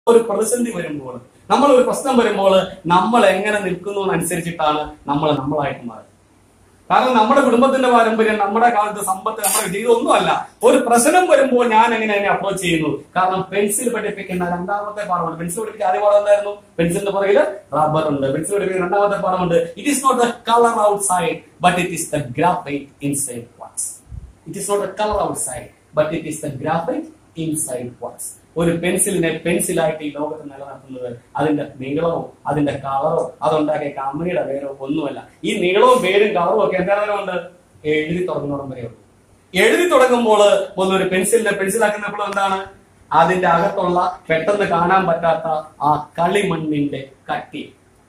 ഒരു പ്രതിസന്ധി വരുമ്പോൾ നമ്മൾ ഒരു പ്രശ്നം വരുമ്പോൾ നമ്മൾ എങ്ങനെ നിൽക്കുന്നു എന്നനുസരിച്ചിട്ടാണ് നമ്മൾ നമ്മളായിട്ട് മാറുന്നത് കാരണം നമ്മുടെ കുടുംബത്തിന്റെ പാരമ്പര്യം നമ്മുടെ കാലത്ത് സമ്പത്ത് നമ്മുടെ ജീവിതം ഒന്നുമല്ല ഒരു പ്രശ്നം വരുമ്പോൾ ഞാൻ എങ്ങനെ അതിനെ അപ്രോച്ച് ചെയ്യുന്നു കാരണം പെൻസിൽ പഠിപ്പിക്കുന്ന രണ്ടാമത്തെ പാഠമുണ്ട് പെൻസിൽ പഠിപ്പിച്ച ആദ്യ പാഠം എന്തായിരുന്നു പെൻസിലിന്റെ പുറകിൽ റബ്ബർ ഉണ്ട് പെൻസിൽ പഠിപ്പിക്കുന്ന രണ്ടാമത്തെ പാഠമുണ്ട് it is not the colour outside but it is the graphite inside what's it is not a colour outside but it is the graphite inside what's ഒരു പെൻസിലിനെ പെൻസിലായിട്ട് ഈ ലോകത്ത് നിലനിർത്തുന്നത് അതിന്റെ നീളമോ അതിന്റെ കളറോ അതുണ്ടാക്കിയ കമ്പനിയുടെ പേരോ ഒന്നുമല്ല ഈ നീളവും പേരും കളറും ഒക്കെ എന്താണ്ട് എഴുതി തുടങ്ങുന്നോടം വരെ ഉള്ളൂ എഴുതി തുടങ്ങുമ്പോൾ ഒന്നൊരു പെൻസിലിനെ പെൻസിലാക്കുന്നപ്പോൾ എന്താണ് അതിന്റെ അകത്തുള്ള പെട്ടെന്ന് കാണാൻ പറ്റാത്ത ആ കളിമണ്ണിന്റെ കട്ടി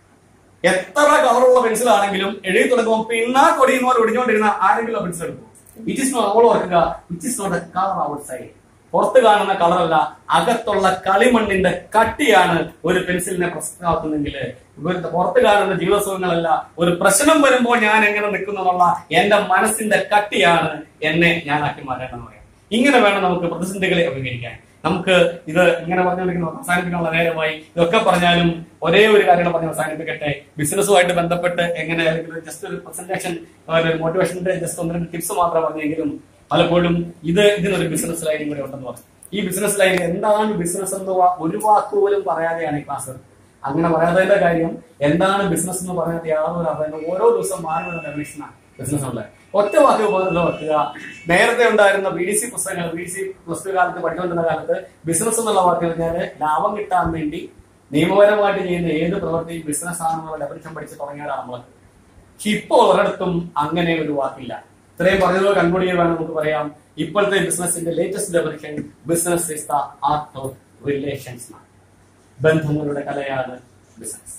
എത്ര കളറുള്ള പെൻസിൽ ആണെങ്കിലും എഴുതി തുടങ്ങുമ്പോൾ പിന്നാ കൊടിയുന്ന പോലെ ഒടിഞ്ഞുകൊണ്ടിരുന്ന ആരെങ്കിലും പെൻസിൽ എടുക്കും ഇറ്റ് ഇസ് നോട്ട് നമ്മൾ ഓർക്കുക it is not a colour outside പുറത്ത് കാണുന്ന കളറല്ല അകത്തുള്ള കളിമണ്ണിന്റെ കട്ടിയാണ് ഒരു പെൻസിലിനെ പ്രശ്നമാക്കുന്നെങ്കിൽ പുറത്ത് കാണുന്ന ജീവിതസുഖങ്ങളല്ല ഒരു പ്രശ്നം വരുമ്പോൾ ഞാൻ എങ്ങനെ നിൽക്കുന്നു എന്നുള്ള എന്റെ മനസ്സിന്റെ കട്ടിയാണ് എന്നെ ഞാനാക്കി മാറ്റേണ്ടത് പറയാം ഇങ്ങനെ വേണം നമുക്ക് പ്രതിസന്ധികളെ അഭിമുഖീകരിക്കാൻ നമുക്ക് ഇത് ഇങ്ങനെ പറഞ്ഞുകൊണ്ടിരിക്കുന്ന അവസാനിപ്പിക്കാനുള്ള നേരമായി ഇതൊക്കെ പറഞ്ഞാലും ഒരേ ഒരു കാര്യങ്ങൾ പറഞ്ഞ് അവസാനിപ്പിക്കട്ടെ ബിസിനസ്സുമായിട്ട് ബന്ധപ്പെട്ട് എങ്ങനെ അല്ലെങ്കിൽ ജസ്റ്റ് ഒരു പ്രസന്റേഷൻ ഒരു മോട്ടിവേഷന്റെ ജസ്റ്റ് ഒന്ന് രണ്ട് ടിപ്സ് മാത്രം പറഞ്ഞെങ്കിലും പലപ്പോഴും ഇത് ഇതിനൊരു ബിസിനസ് ലൈനും കൂടെ ഉണ്ടെന്ന് പറഞ്ഞു ഈ ബിസിനസ് ലൈൻ എന്താണ് ബിസിനസ് എന്ന് വാ- ഒരു വാക്ക് പോലും പറയാതെയാണ് ഈ ക്ലാസ് അങ്ങനെ പറയാത്തതിന്റെ കാര്യം എന്താണ് ബിസിനസ് എന്ന് പറയാത്ത യാതൊരു അറിയാൻ ഓരോ ദിവസം മാറി വരുന്ന ഡെഫിനേഷനാണ് ബിസിനസ് ഉള്ളത് ഒറ്റ വാക്ക് പോലെ വെക്കുക നേരത്തെ ഉണ്ടായിരുന്ന ബി ഡി സി പുസ്തകങ്ങൾ B D C plus two കാലത്ത് പഠിച്ചുകൊണ്ടിരുന്ന കാലത്ത് ബിസിനസ് എന്നുള്ള വാക്ക് പറഞ്ഞാല് ലാഭം കിട്ടാൻ വേണ്ടി നിയമപരമായിട്ട് ചെയ്യുന്ന ഏത് പ്രവൃത്തി ബിസിനസ് ആണെന്നുള്ള ഡെഫിനേഷൻ പഠിച്ച് തുടങ്ങിയതാണ് നമ്മൾ പക്ഷെ ഇപ്പോൾ ഒരിടത്തും അങ്ങനെ ഒരു വാക്കില്ല ഇത്രയും പറഞ്ഞത് കൺക്ലൂഡ് വേണം നമുക്ക് പറയാം ഇപ്പോഴത്തെ ബിസിനസിന്റെ latest definition business is the art of relations ബന്ധങ്ങളുടെ കലയാണ് ബിസിനസ്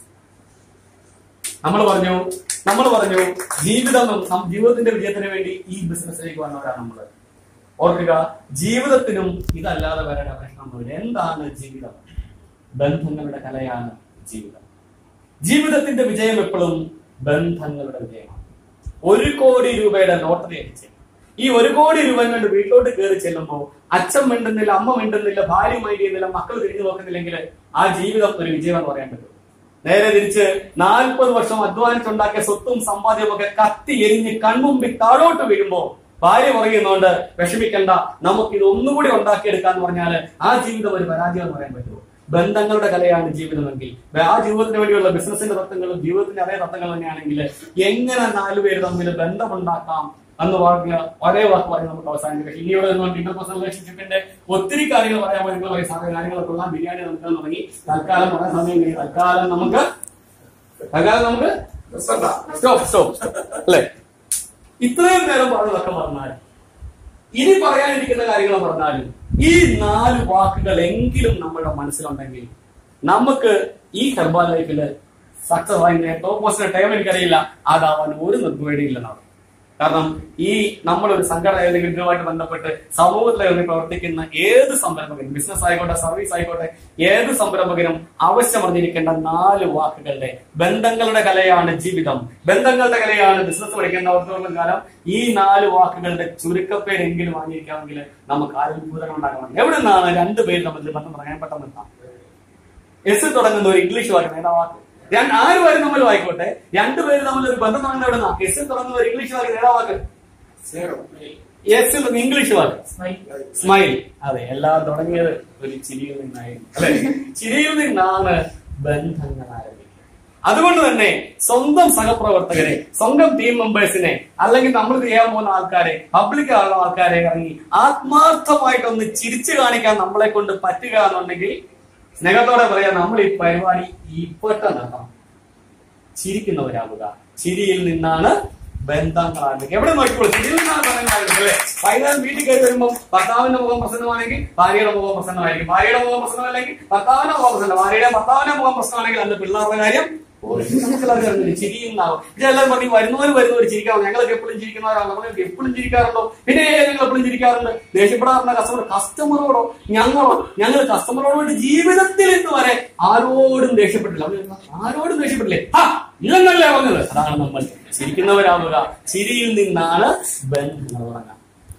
നമ്മൾ പറഞ്ഞു നമ്മൾ പറഞ്ഞു ജീവിതം നം- ജീവിതത്തിന്റെ വിജയത്തിന് വേണ്ടി ഈ ബിസിനസ്സിലേക്ക് വന്നവരാണ് നമ്മൾ ഓർക്കുക ജീവിതത്തിനും ഇതല്ലാതെ വേറെ ഡെഫിനേഷൻ എന്താണ് ജീവിതം ബന്ധങ്ങളുടെ കലയാണ് ജീവിതം ജീവിതത്തിന്റെ വിജയം എപ്പോഴും ബന്ധങ്ങളുടെ വിജയമാണ് ഒരു കോടി രൂപയുടെ ലോട്ടറി അടിച്ച് ഈ ഒരു കോടി രൂപ കൊണ്ട് വീട്ടിലോട്ട് കയറി ചെല്ലുമ്പോൾ അച്ഛൻ മിണ്ടുന്നില്ല അമ്മ മിണ്ടുന്നില്ല ഭാര്യ മൈൻഡ് ചെയ്യുന്നില്ല മക്കൾ തിരിഞ്ഞു നോക്കുന്നില്ലെങ്കിൽ ആ ജീവിതം ഒരു വിജയമെന്ന് പറയാൻ പറ്റും നേരെ തിരിച്ച് നാൽപ്പത് വർഷം അധ്വാനിച്ചുണ്ടാക്കിയ സ്വത്തും സമ്പാദ്യവും ഒക്കെ കത്തി എരിഞ്ഞ് കൺമുമ്പിൽ താഴോട്ട് വീഴുമ്പോ ഭാര്യ പറയുന്നോണ്ട് വിഷമിക്കണ്ട നമുക്ക് ഇത് ഒന്നുകൂടി ഉണ്ടാക്കിയെടുക്കാന്ന് പറഞ്ഞാല് ആ ജീവിതം ഒരു പരാജയം എന്ന് പറയാൻ പറ്റുമോ ബന്ധങ്ങളുടെ കലയാണ് ജീവിതമെങ്കിൽ ആ ജീവിതത്തിന് വേണ്ടിയുള്ള ബിസിനസിന്റെ തത്വങ്ങളും ജീവിതത്തിന്റെ അതേ തത്വങ്ങൾ തന്നെയാണെങ്കിൽ എങ്ങനെ നാലുപേര് തമ്മിൽ ബന്ധമുണ്ടാക്കാം എന്ന് പറഞ്ഞ ഒരേ വാക്ക് പറഞ്ഞ് നമുക്ക് അവസാനിപ്പിക്കാം ഇനി ഇവിടെ ഇന്റർപേഴ്സണൽ റിലേഷൻഷിപ്പിന്റെ ഒത്തിരി കാര്യങ്ങൾ പറയാൻ നിങ്ങൾ പറയും സാധന കാര്യങ്ങളൊക്കെ ഉള്ള ബിരിയാണി നമുക്ക് തുടങ്ങി തൽക്കാലം പറയാൻ സമയം കഴിഞ്ഞു തൽക്കാലം നമുക്ക് തൽക്കാലം നമുക്ക് സ്റ്റോപ്പ് സ്റ്റോപ്പ് അല്ലേ ഇത്രയും നേരം പറഞ്ഞതൊക്കെ പറഞ്ഞാൽ ഇനി പറയാനിരിക്കുന്ന കാര്യങ്ങൾ പറഞ്ഞാലും ഈ നാല് വാക്കുകൾ എങ്കിലും നമ്മുടെ മനസ്സിലുണ്ടെങ്കിൽ നമുക്ക് ഈ ഹെർബാ ലൈഫില് സക്സസ് ആയി ടോപ്പ് പോസ്റ്റിന്റെ ടൈം എനിക്കറിയില്ല അതാവാൻ ഒരു നിർവ്വഹണിയില്ലെന്നാണ് കാരണം ഈ നമ്മളൊരു സംഘടന ഏതെങ്കിലും ഇതുമായിട്ട് ബന്ധപ്പെട്ട് സമൂഹത്തിൽ ഇറങ്ങി പ്രവർത്തിക്കുന്ന ഏത് സംരംഭകനും ബിസിനസ് ആയിക്കോട്ടെ സർവീസ് ആയിക്കോട്ടെ ഏത് സംരംഭകനും ആവശ്യം അറിഞ്ഞിരിക്കേണ്ട നാല് വാക്കുകളുടെ ബന്ധങ്ങളുടെ കലയാണ് ജീവിതം ബന്ധങ്ങളുടെ കലയാണ് ബിസിനസ് പഠിക്കുന്നവർത്തോളം കാലം ഈ നാല് വാക്കുകളുടെ ചുരുക്കപ്പേരെങ്കിലും വാങ്ങിയിരിക്കാമെങ്കിൽ നമുക്ക് അത്ഭുതങ്ങൾ ഉണ്ടാക്കണം എവിടെ നിന്നാണ് രണ്ട് പേര് തമ്മിൽ ബന്ധം തുടങ്ങാൻ പെട്ടെന്ന് നിർത്താം എസ് തുടങ്ങുന്ന ഒരു ഇംഗ്ലീഷ് വാക്ക് ഏതാ വാക്ക് രണ്ട് ആര് പേര് തമ്മിൽ ആയിക്കോട്ടെ രണ്ടുപേര് തമ്മിൽ ഒരു ബന്ധം തുടങ്ങുന്ന എവിടെ നിന്നാ എസ് തുടങ്ങുന്ന ഒരു ഇംഗ്ലീഷ് വാക്ക് ഏതാ വാക്ക് എസ് ഇംഗ്ലീഷ് വാക്ക് സ്മൈൽ അതെ എല്ലാം തുടങ്ങിയത് ഒരു ചിരിയിൽ നിന്നായിരുന്നു അല്ലെ ചിരിയിൽ നിന്നാണ് ബന്ധങ്ങൾ ആരംഭിക്കുന്നത് അതുകൊണ്ട് തന്നെ സ്വന്തം സഹപ്രവർത്തകരെ സ്വന്തം ടീം മെമ്പേഴ്സിനെ അല്ലെങ്കിൽ നമ്മൾ ചെയ്യാൻ പോകുന്ന ആൾക്കാരെ പബ്ലിക് ആകുന്ന ആൾക്കാരെ ഇറങ്ങി ആത്മാർത്ഥമായിട്ടൊന്ന് ചിരിച്ചു കാണിക്കാൻ നമ്മളെ കൊണ്ട് പറ്റുക എന്നുണ്ടെങ്കിൽ സ്നേഹത്തോടെ പറയാം നമ്മൾ ഈ പരിപാടി ഇപ്പോഴത്തെ നടത്തണം ചിരിക്കുന്നവരാവുക ചിരിയിൽ നിന്നാണ് ബന്ധങ്ങൾ ആരംഭിക്കുക എവിടെ നോക്കിക്കോളൂ ചിരിയിൽ നിന്നാണ് ബന്ധങ്ങൾ ആരംഭിക്കുക അല്ലേ വൈകുന്നേരം വീട്ടിൽ കയറി വരുമ്പോൾ ഭർത്താവിന്റെ മുഖം പ്രസന്നമാണെങ്കിൽ ഭാര്യയുടെ മുഖം പ്രസന്നമായിരിക്കും ഭാര്യയുടെ മുഖം പ്രസന്നമല്ലെങ്കിൽ ഭർത്താവിന്റെ മുഖം പ്രസന്നം ഭാര്യയുടെ ഭർത്താവിന്റെ മുഖം പ്രശ്നമാണെങ്കിൽ അന്ന് പിള്ളേരുടെ കാര്യം നമുക്കെല്ലാവർക്കും അറിഞ്ഞില്ലേ ചിരിയുന്നാവും ഇതെല്ലാം പറഞ്ഞ് വരുന്നവർ വരുന്നവർ ചിരിക്കണം ഞങ്ങളൊക്കെ എപ്പോഴും ചിരിക്കുന്നവരാണ് നമ്മൾ എപ്പോഴും ചിരിക്കാറുണ്ടോ പിന്നെ ഞങ്ങൾ എപ്പോഴും ചിരിക്കാറുണ്ട് ദേഷ്യപ്പെടാറുണ്ട് കസ്റ്റമർ കസ്റ്റമറോടോ ഞങ്ങളോ ഞങ്ങൾ കസ്റ്റമറോട് വേണ്ടി ജീവിതത്തിൽ ഇന്ന് വരെ ആരോടും ദേഷ്യപ്പെട്ടില്ല അവര് ചോദിക്കുന്നു, ആരോടും ദേഷ്യപ്പെട്ടില്ലേ ഹാ ഇല്ലെന്നല്ലേ പറഞ്ഞത് അതാണ് നമ്മൾ ചിരിക്കുന്നവരാവുക ചിരിയിൽ നിന്നാണ് ബന്ധങ്ങൾ തുടങ്ങുക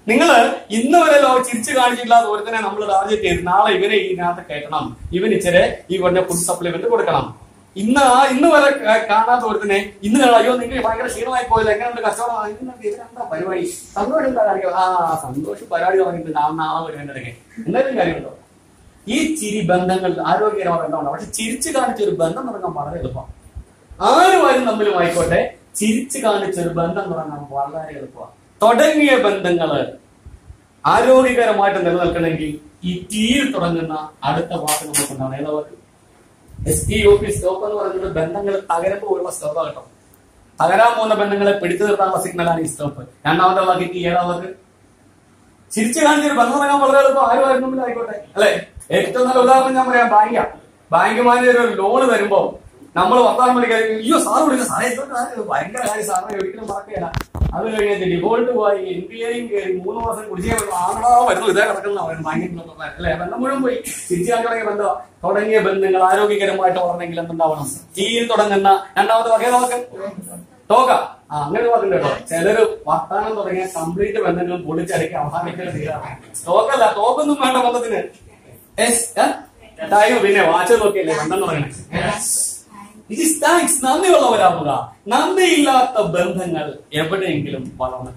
നിങ്ങൾ ഇന്ന് വരെ ലോ ചിരിച്ചു കാണിച്ചിട്ടില്ലാത്ത ഒരുത്തനെ നമ്മൾ ടാർഗറ്റ് ചെയ്ത് നാളെ ഇവരെ ഇതിനകത്ത് കയറ്റണം ഇവന് ഇച്ചിരി ഈ പറഞ്ഞ ഫുഡ് സപ്ലിമെന്റ് കൊടുക്കണം ഇന്ന് ആ ഇന്ന് വരെ കാ- കാണാത്ത ഒരുത്തനെ ഇന്ന് കാണാം അയ്യോ നിങ്ങൾ ഭയങ്കര ക്ഷീണമായി പോയത് എങ്ങനെയുണ്ട് കച്ചവടം ആ, ഇന്നൊക്കെ ഇവരെന്താ പരിപാടി പരിപാടി എന്താ കാണിക്കുക ആ സന്തോഷം പരിപാടി തുടങ്ങിയിട്ട് നാളെ നാളെ വരുന്നതിനിടയ്ക്ക് എന്തായാലും കാര്യമുണ്ടോ ഈ ചിരി ബന്ധങ്ങൾ ആരോഗ്യകരമായ ബന്ധമുണ്ട് പക്ഷെ ചിരിച്ചു കാണിച്ച ഒരു ബന്ധം തുടങ്ങാൻ വളരെ എളുപ്പമാണ് ആരുമാരും തമ്മിലും ആയിക്കോട്ടെ ചിരിച്ചു കാണിച്ച ഒരു ബന്ധം തുടങ്ങാൻ വളരെ എളുപ്പമാണ് തുടങ്ങിയ ബന്ധങ്ങള് ആരോഗ്യകരമായിട്ട് നിലനിൽക്കണമെങ്കിൽ ഈ ടീയിൽ തുടങ്ങുന്ന അടുത്ത വാക്ക് നമുക്കുണ്ടാണ് ഏതാ വാക്ക് S T O P stop എന്ന് പറയുന്നത് ബന്ധങ്ങൾ തകരുമ്പോഴുള്ള സ്റ്റോപ്പ് കേട്ടോ തകരാൻ പോകുന്ന ബന്ധങ്ങളെ പിടിച്ചു നിർത്താനുള്ള സിഗ്നലാണ് ഈ സ്റ്റോപ്പ് രണ്ടാമത്തെ വാക്ക് ടി ഏതാ വാക്ക് ചിരിച്ചു കാണിച്ചൊരു ബന്ധം തുടങ്ങാൻ വളരെ എളുപ്പം ആരും ആരും തമ്മിൽ ആയിക്കോട്ടെ അല്ലെ ഏറ്റവും നല്ല ഉദാഹരണം ഞാൻ പറയാം ബാങ്കാ ബാങ്കുമാര് ഒരു ലോൺ തരുമ്പോ നമ്മൾ വർത്താനം വിളിക്കാൻ അയ്യോ സാറ് വിളിച്ച സാറേ എന്തുകൊണ്ട് സാറേ ഇത് ഭയങ്കര കാര്യം സാറിനെ ഒരിക്കലും മറക്കുകയില്ല അത് കഴിഞ്ഞിട്ട് ഡിഫോൾട്ട് പോയി എൻ പി ഐയും കയറി മൂന്ന് മാസം കുടിശ്ശിക വന്നു. ആണോ വരുന്നു ഇതേ കിടക്കുന്ന ബാങ്കിങ് അല്ലെ ബന്ധം മുഴുവൻ പോയി ചിരിച്ചു കാണിച്ച് തുടങ്ങിയ ബന്ധം തുടങ്ങിയ ബന്ധങ്ങൾ ആരോഗ്യകരമായിട്ട് വളരണമെങ്കിൽ എന്തുണ്ടാവണം ടീയിൽ തുടങ്ങുന്ന രണ്ടാമത്തെ വകയ നമുക്ക് ടോക്ക ആ അങ്ങനെ വാക്കുണ്ട് കേട്ടോ ചിലര് വർത്താനം തുടങ്ങിയ കംപ്ലീറ്റ് ബന്ധങ്ങളും പൊളിച്ചടക്കി അവസാനിക്കൽ തീരാണ് ടോക്കല്ല ടോക്കൊന്നും വേണ്ട ബന്ധത്തിന് എസ്, ഏ? ടൈം പിന്നെ വാച്ച് നോക്കിയല്ലേ ബന്ധം തുടങ്ങണേ ഇറ്റ് ഇസ് താങ്ക്സ് നന്ദിയുള്ളവരാവുക നന്ദിയില്ലാത്ത ബന്ധങ്ങൾ എവിടെയെങ്കിലും വളർന്നു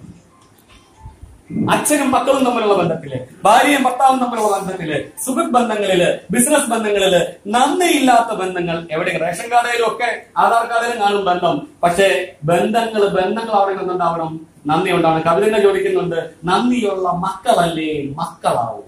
അച്ഛനും മക്കളും തമ്മിലുള്ള ബന്ധത്തില് ഭാര്യയും ഭർത്താവും തമ്മിലുള്ള ബന്ധത്തില് സുഹൃത്ത് ബന്ധങ്ങളില് ബിസിനസ് ബന്ധങ്ങളില് നന്ദിയില്ലാത്ത ബന്ധങ്ങൾ എവിടെ റേഷൻ കാർഡിലും ഒക്കെ ആധാർ കാർഡിലും കാണും ബന്ധം പക്ഷേ ബന്ധങ്ങൾ ബന്ധങ്ങൾ അവിടെ നിന്നുണ്ടാവണം നന്ദി ഉണ്ടാവണം കവിതങ്ങൾ ചോദിക്കുന്നുണ്ട് നന്ദിയുള്ള മക്കളല്ലേ മക്കളാവും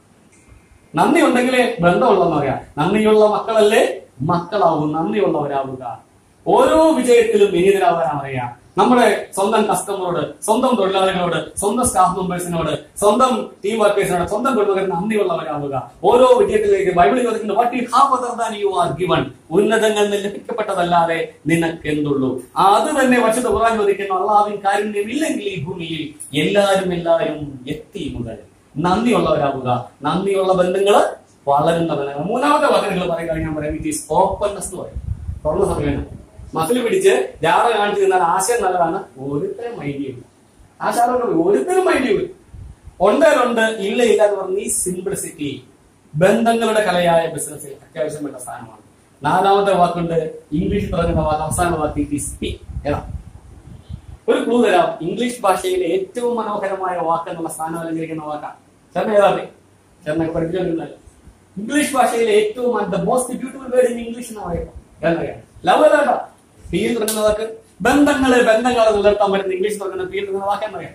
നന്ദി ഉണ്ടെങ്കിലേ ബന്ധമുള്ളതെന്ന് പറയാം നന്ദിയുള്ള മക്കളല്ലേ മക്കളാവും നന്ദിയുള്ളവരാവുക ഓരോ വിജയത്തിലും വിനീതരാവാനാണ് അറിയാം നമ്മുടെ സ്വന്തം കസ്റ്റമറോട് സ്വന്തം തൊഴിലാളികളോട് സ്വന്തം സ്റ്റാഫ് മെമ്പേഴ്സിനോട് സ്വന്തം ടീം വർക്കേഴ്സിനോട് സ്വന്തം കുടുംബത്തിൽ നന്ദിയുള്ളവരാവുക ഓരോ വിജയത്തിലേക്ക് ബൈബിളിൽ ചോദിക്കുന്നു what you have other than you are given ഉന്നതങ്ങളിൽ നിന്ന് ലഭിക്കപ്പെട്ടതല്ലാതെ നിനക്ക് എന്തുള്ളൂ അത് തന്നെ വശത്ത് ഖുർആൻ ചോദിക്കുന്നു അള്ളാവിൻ കാരുണ്യം ഇല്ലെങ്കിൽ ഈ ഭൂമിയിൽ എല്ലാരും എല്ലാവരും എത്തി മുതൽ നന്ദിയുള്ളവരാവുക നന്ദിയുള്ള ബന്ധങ്ങള് വളരുന്ന ബന്ധങ്ങൾ മൂന്നാമത്തെ വാക്ക് നിങ്ങൾ പറയുക ഞാൻ പറയാം ഇറ്റ് ഈസ് ഓപ്പൺനെസ് എന്ന് പറയും തുറന്ന സമയം മസിൽ പിടിച്ച് ജാറ കാണിച്ചു നിന്നാൽ ആശയം നല്ലതാണ് ഒരുത്തരം മൈൻഡ് ചെയ്യും ആശാലോട്ട് ഒരുത്തരും മൈൻഡ് ചെയ്യും ഉണ്ടേലുണ്ട് ഇല്ല ഇല്ല എന്ന് പറഞ്ഞ ഈ സിംപ്ലിസിറ്റി ബന്ധങ്ങളുടെ കലയായ ബിസിനസ്സിൽ അത്യാവശ്യം വേണ്ട സ്ഥാനമാണ് നാലാമത്തെ വാക്കുണ്ട് ഇംഗ്ലീഷ് തുടങ്ങുന്ന വാക്ക് അവസാന വാക്ക് ഇറ്റ് ഈസ് സ്പീ ഏതാ ഒരു ക്ലൂ തരാം ഇംഗ്ലീഷ് ഭാഷയിലെ ഏറ്റവും മനോഹരമായ വാക്ക് എന്നുള്ള സ്ഥാനം അലങ്കരിക്കുന്ന വാക്കാണ് ചേട്ടൻ ഏതാ ചേട്ടനൊക്കെ പഠിപ്പിച്ചോണ്ടിരുന്നത് ഇംഗ്ലീഷ് ഭാഷയിലെ ഏറ്റവും the most beautiful word in English എന്ന് പറയുമ്പോൾ എന്നറിയാം ലവ് അല്ലാണ്ട ഫീൽ തുടങ്ങുന്ന വാക്ക് ബന്ധങ്ങളെ ബന്ധങ്ങളെ നിലനിർത്താൻ പറ്റുന്ന ഇംഗ്ലീഷ് തുടങ്ങുന്ന ഫീൽ തുടങ്ങുന്ന വാക്ക് എന്നറിയാം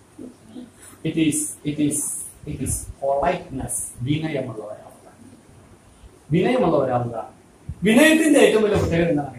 it is it is it is politeness വിനയമുള്ളവരാവുക വിനയമുള്ളവരാവുക വിനയത്തിന്റെ ഏറ്റവും വലിയ പ്രത്യേകത എന്താണ്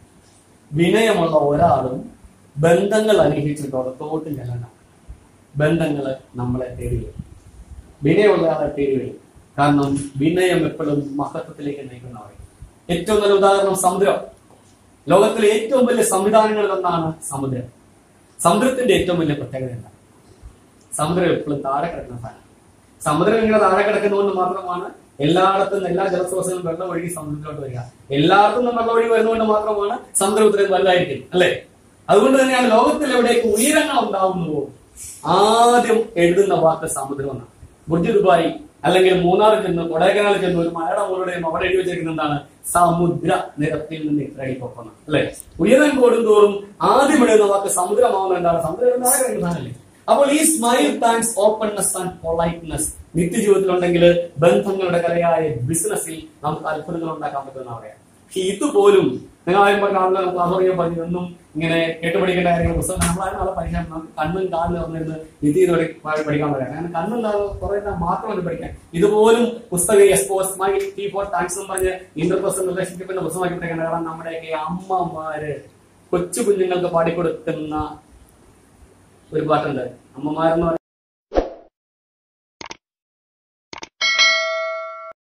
വിനയമുള്ള ഒരാളും ബന്ധങ്ങൾ അനുഭവിച്ച് പുറത്തോട്ട് ചെല്ലണം ബന്ധങ്ങൾ നമ്മളെ തേടി വരും വിനയമുള്ള ആളെ തേടി വരും കാരണം വിനയം എപ്പോഴും മഹത്വത്തിലേക്ക് നയിക്കുന്നവർ ഏറ്റവും നല്ല ഉദാഹരണം സമുദ്രം ലോകത്തിലെ ഏറ്റവും വലിയ സംവിധാനങ്ങളിൽ ഒന്നാണ് സമുദ്രം സമുദ്രത്തിന്റെ ഏറ്റവും വലിയ പ്രത്യേകത എന്താണ് സമുദ്രം എപ്പോഴും താഴെ കിടക്കുന്ന സ്ഥലം സമുദ്രം ഇങ്ങനെ താഴെ കിടക്കുന്നതുകൊണ്ട് മാത്രമാണ് എല്ലായിടത്തും നിന്ന് എല്ലാ ജലസ്രോതസ്സുകളും വെള്ളം ഒഴുകി സമുദ്രത്തിലോട്ട് വരിക എല്ലായിടത്തും നിന്നും വെള്ളം ഒഴുകി വരുന്നതുകൊണ്ട് മാത്രമാണ് സമുദ്രം ഇത്രയും വലുതായിരിക്കും അല്ലെ അതുകൊണ്ട് തന്നെയാണ് ലോകത്തിൽ എവിടേക്ക് ഉയരങ്ങൾ ഉണ്ടാവുന്നുവോ ആദ്യം എഴുതുന്ന വാക്ക് സമുദ്രം എന്നാണ് ബുർജ് ദുബായി അല്ലെങ്കിൽ മൂന്നാറിൽ ചെന്ന് കൊടൈക്കനാലിൽ ചെന്ന് ഒരു മലയുടെ മുകളുടെയും അവിടെ എഴുതി വെച്ചിരിക്കുന്നത് എന്താണ് സമുദ്ര നിരത്തിൽ നിന്ന് ഇത്രയും പൊക്കണം അല്ലെ ഉയരം കൂടുന്തോറും ആദ്യം എഴുതുന്ന വാക്ക് സമുദ്രമാവുന്ന എന്താണ് സമുദ്രം താഴെ കിടക്കുന്നതല്ലേ അപ്പോൾ ഈ smile thanks openness and politeness നിത്യജീവിതത്തിലുണ്ടെങ്കിൽ ബന്ധങ്ങളുടെ കലയായ ബിസിനസ്സിൽ നമുക്ക് അത്ഭുതങ്ങൾ ഉണ്ടാക്കാൻ പറ്റുമെന്ന് പറയാം പക്ഷെ ഇതുപോലും നിങ്ങൾ ആരും കാണുന്ന ക്ലാസ് തുടങ്ങിയ പറഞ്ഞു ഒന്നും ഇങ്ങനെ കേട്ടുപഠിക്കേണ്ട കാര്യങ്ങൾ പുസ്തകം നമ്മളാരും നാളെ പഠിക്കാൻ നമുക്ക് കണ്ണും കാലിൽ വന്നിരുന്ന് നിധി ഇതോടെ പഠിക്കാൻ പറയാം അങ്ങനെ കണ്ണും കാലും കുറെ മാത്രമല്ല പഠിക്കാൻ ഇതുപോലും പുസ്തകം എസ്പോ സ്മൈൽ ടി ഫോർ താങ്ക്സ് എന്ന് പറഞ്ഞ് ഇന്റർപേഴ്സണൽ റിലേഷൻഷിപ്പിന്റെ പുസ്തകമാക്കി പഠിക്കേണ്ട കാരണം നമ്മുടെയൊക്കെ അമ്മമാര് കൊച്ചു കുഞ്ഞുങ്ങൾക്ക് പാടിക്കൊടുക്കുന്ന ഒരു പാട്ടുണ്ട് അമ്മമാരെന്ന്